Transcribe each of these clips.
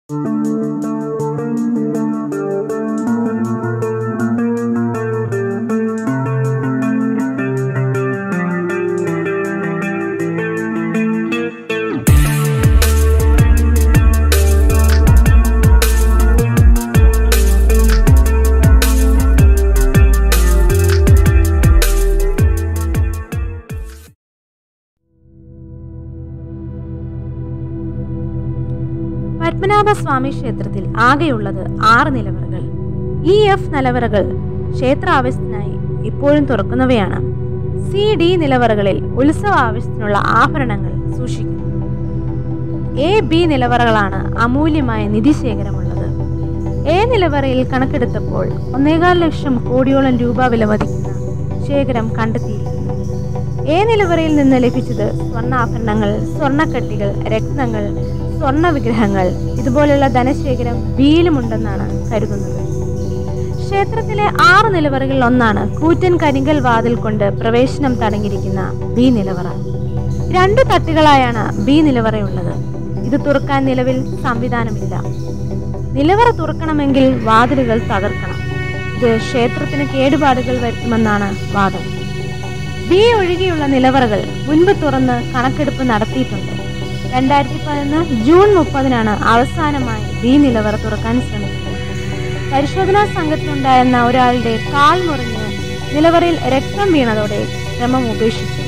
പത്മനാഭസ്വാമി ക്ഷേത്രത്തിൽ ആകെയുള്ളത് ആറ് നിലവറകൾ ഈ എഫ് നിലവറകൾ ക്ഷേത്ര ആവശ്യത്തിനായി ഇപ്പോഴും തുറക്കുന്നവയാണ് സി ഡി നിലവറകളിൽ ഉത്സവ ആവശ്യത്തിനുള്ള ആഭരണങ്ങൾ സൂക്ഷിക്കുന്നു എ ബി നിലവറകളാണ് അമൂല്യമായ നിധിശേഖരമുള്ളത് എ നിലവറയിൽ കണക്കെടുത്തപ്പോൾ ഒന്നേകാൽ ലക്ഷം കോടിയോളം രൂപ വിലമതിക്കുന്ന ശേഖരം കണ്ടെത്തിയിരിക്കുന്നു എ നിലവറയിൽ നിന്ന് ലഭിച്ചത് സ്വർണ്ണാഭരണങ്ങൾ സ്വർണ്ണക്കട്ടികൾ രത്നങ്ങൾ സ്വർണ്ണ വിഗ്രഹങ്ങൾ ഇതുപോലുള്ള ധനശേഖരം ബിയിലുമുണ്ടെന്നാണ് കരുതുന്നത് ക്ഷേത്രത്തിലെ ആറ് നിലവറകളിൽ ഒന്നാണ് കൂറ്റൻ കരിങ്കൽ വാതിൽ കൊണ്ട് പ്രവേശനം തടങ്ങിയിരിക്കുന്ന ബി നിലവറ രണ്ടു തട്ടുകളായാണ് ബി നിലവറയുള്ളത് ഇത് തുറക്കാൻ നിലവിൽ സംവിധാനമില്ല നിലവറ തുറക്കണമെങ്കിൽ വാതിലുകൾ തകർക്കണം ഇത് ക്ഷേത്രത്തിന് കേടുപാടുകൾ വരുത്തുമെന്നാണ് വാദം ബി ഒഴികെയുള്ള നിലവറകൾ മുൻപ് തുറന്ന് കണക്കെടുപ്പ് നടത്തിയിട്ടുണ്ട് രണ്ടായിരത്തി പതിനൊന്ന് ജൂൺ മുപ്പതിനാണ് അവസാനമായി ബി നിലവറ തുറക്കാൻ ശ്രമിച്ചത് പരിശോധനാ സംഘത്തിലുണ്ടായിരുന്ന ഒരാളുടെ കാൽ മുറിഞ്ഞ് നിലവറയിൽ രക്തം വീണതോടെ ശ്രമം ഉപേക്ഷിച്ചു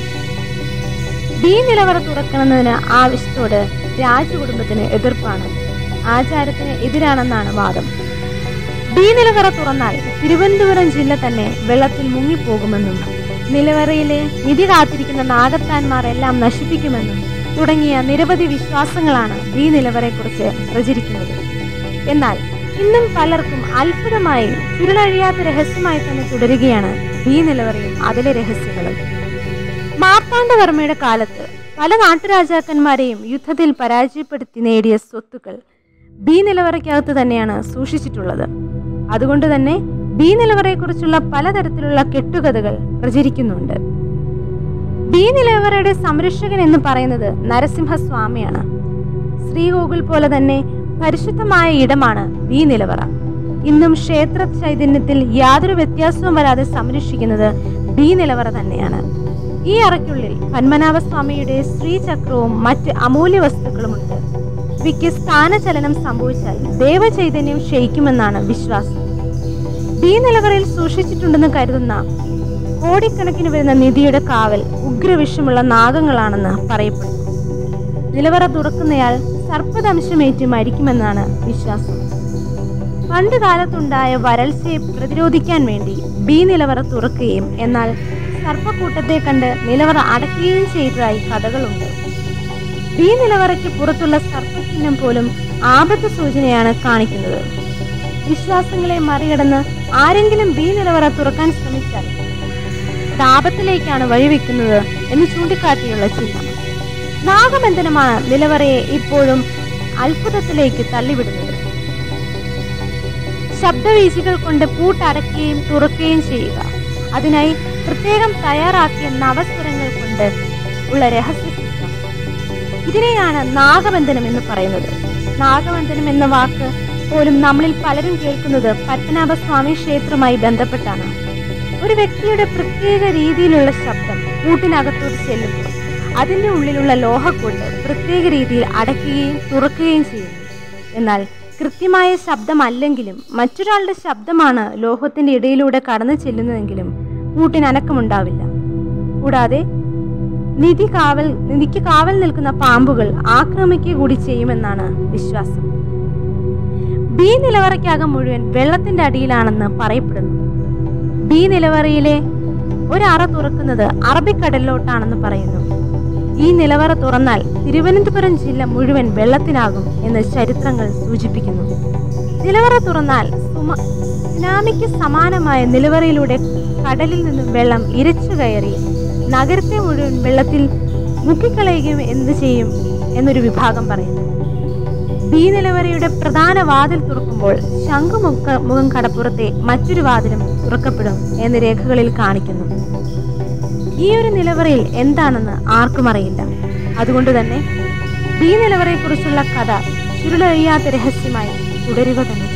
ബി നിലവറ തുറക്കുന്നതിന് ആവശ്യത്തോട് രാജകുടുംബത്തിന് എതിർപ്പാണ് ആചാരത്തിന് എതിരാണെന്നാണ് വാദം ബി നിലവറ തുറന്നാൽ തിരുവനന്തപുരം ജില്ല തന്നെ വെള്ളത്തിൽ മുങ്ങിപ്പോകുമെന്നും നിലവറയിലെ നിധി കാത്തിരിക്കുന്ന നാഗത്താന്മാർ എല്ലാം നശിപ്പിക്കുമെന്നും തുടങ്ങിയ നിരവധി വിശ്വാസങ്ങളാണ് ബി നിലവറയെക്കുറിച്ച് പ്രചരിക്കുന്നത് എന്നാൽ ഇന്നും പലർക്കും അത്ഭുതമായി ചുരുളഴിയാത്ത രഹസ്യമായി തന്നെ തുടരുകയാണ് ബി നിലവറയും അതിലെ രഹസ്യങ്ങളും മാർത്താണ്ഡവർമ്മയുടെ കാലത്ത് പല നാട്ടുരാജാക്കന്മാരെയും യുദ്ധത്തിൽ പരാജയപ്പെടുത്തി നേടിയ സ്വത്തുക്കൾ ബി നിലവറയ്ക്കകത്ത് തന്നെയാണ് സൂക്ഷിച്ചിട്ടുള്ളത് അതുകൊണ്ട് തന്നെ ബി നിലവറയെക്കുറിച്ചുള്ള പലതരത്തിലുള്ള കെട്ടുകഥകൾ പ്രചരിക്കുന്നുണ്ട് ബി നിലവറയുടെ സംരക്ഷകൻ എന്ന് പറയുന്നത് നരസിംഹസ്വാമിയാണ് ശ്രീകോകുൽ പോലെ തന്നെ പരിശുദ്ധമായ ഇടമാണ് ബി നിലവറ ഇന്നും ക്ഷേത്ര ചൈതന്യത്തിൽ യാതൊരു വ്യത്യാസവും വരാതെ സംരക്ഷിക്കുന്നത് ബി നിലവറ തന്നെയാണ് ഈ അറയ്ക്കുള്ളിൽ പത്മനാഭസ്വാമിയുടെ ശ്രീചക്രവും മറ്റ് അമൂല്യ വസ്തുക്കളുമുണ്ട് ഇവയ്ക്ക് സ്ഥാനചലനം സംഭവിച്ചാൽ ദേവചൈതന്യം ക്ഷയിക്കുമെന്നാണ് വിശ്വാസം ബി നിലവറയിൽ സൂക്ഷിച്ചിട്ടുണ്ടെന്ന് കരുതുന്ന കോടിക്കണക്കിന് വരുന്ന നിധിയുടെ കാവൽ ഉഗ്രവിഷമുള്ള നാഗങ്ങളാണെന്ന് പറയപ്പെടുന്നു നിലവറ തുറക്കുന്നയാൾ സർപ്പദംശമേറ്റ് മരിക്കുമെന്നാണ് വിശ്വാസം പണ്ട് കാലത്തുണ്ടായ വരൾച്ചയെ പ്രതിരോധിക്കാൻ വേണ്ടി ബി നിലവറ തുറക്കുകയും എന്നാൽ സർപ്പക്കൂട്ടത്തെ കണ്ട് നിലവറ അടയ്ക്കുകയും ചെയ്തതായി കഥകളുണ്ട് ബി നിലവറയ്ക്ക് പുറത്തുള്ള സർപ്പചിഹ്നം പോലും ആപത്ത് സൂചനയാണ് കാണിക്കുന്നത് വിശ്വാസങ്ങളെ മറികടന്ന് ആരെങ്കിലും ബി നിലവറ തുറക്കാൻ ശ്രമിച്ചാൽ അത് ആപത്തിലേക്കാണ് വഴിവെക്കുന്നത് എന്ന് ചൂണ്ടിക്കാട്ടിയുള്ള ചിഹ്നം നാഗബന്ധനമാണ് നിലവറയെ ഇപ്പോഴും അത്ഭുതത്തിലേക്ക് തള്ളിവിടുന്നത് ശബ്ദവീചികൾ കൊണ്ട് പൂട്ടടയ്ക്കുകയും തുറക്കുകയും ചെയ്യുക അതിനായി പ്രത്യേകം തയ്യാറാക്കിയ നവസ്വരങ്ങൾ കൊണ്ട് ഉള്ള രഹസ്യ ചിത്രം ഇതിനെയാണ് നാഗബന്ധനം എന്ന് പറയുന്നത് നാഗബന്ധനം എന്ന വാക്ക് പോലും നമ്മളിൽ പലരും കേൾക്കുന്നത് പത്മനാഭസ്വാമി ക്ഷേത്രവുമായി ബന്ധപ്പെട്ടാണ് ഒരു വ്യക്തിയുടെ പ്രത്യേക രീതിയിലുള്ള ശബ്ദം കൂട്ടിനകത്തോട്ട് ചെല്ലുമ്പോൾ അതിന്റെ ഉള്ളിലുള്ള ലോഹക്കൊണ്ട് പ്രത്യേക രീതിയിൽ അടയ്ക്കുകയും തുറക്കുകയും ചെയ്യുന്നു എന്നാൽ കൃത്യമായ ശബ്ദമല്ലെങ്കിലും മറ്റൊരാളുടെ ശബ്ദമാണ് ലോഹത്തിന്റെ ഇടയിലൂടെ കടന്നു ചെല്ലുന്നതെങ്കിലും കൂട്ടിന് അനക്കമുണ്ടാവില്ല കൂടാതെ നിധി കാവൽ നിധിക്ക് കാവൽ നിൽക്കുന്ന പാമ്പുകൾ ആക്രമിക്കുക കൂടി ചെയ്യുമെന്നാണ് വിശ്വാസം ബി നിലവറയ്ക്കകം മുഴുവൻ വെള്ളത്തിന്റെ അടിയിലാണെന്ന് പറയപ്പെടുന്നു ബി നിലവറയിലെ ഒരറ തുറക്കുന്നത് അറബിക്കടലിലോട്ടാണെന്ന് പറയുന്നു ഈ നിലവറ തുറന്നാൽ തിരുവനന്തപുരം ജില്ല മുഴുവൻ വെള്ളത്തിനാകും എന്ന് ചരിത്രങ്ങൾ സൂചിപ്പിക്കുന്നു നിലവറ തുറന്നാൽ സുമ സുനാമിക്ക് സമാനമായ നിലവറയിലൂടെ കടലിൽ നിന്നും വെള്ളം ഇരച്ചു കയറി നഗരത്തെ മുഴുവൻ വെള്ളത്തിൽ മുക്കിക്കളയുകയും എന്ത് ചെയ്യും എന്നൊരു വിഭാഗം പറയുന്നു ബി നിലവറയുടെ പ്രധാന വാതിൽ തുറക്കുമ്പോൾ ശംഖുമുഖ മുഖം കടപ്പുറത്തെ മറ്റൊരു വാതിലും തുറക്കപ്പെടും എന്ന് രേഖകളിൽ കാണിക്കുന്നു ഈ ഒരു നിലവറയിൽ എന്താണെന്ന് ആർക്കും അറിയില്ല അതുകൊണ്ട് തന്നെ ബി നിലവറയെക്കുറിച്ചുള്ള കഥ ചുരുളഴിയാത്ത രഹസ്യമായി തുടരുക തന്നെ ചെയ്യും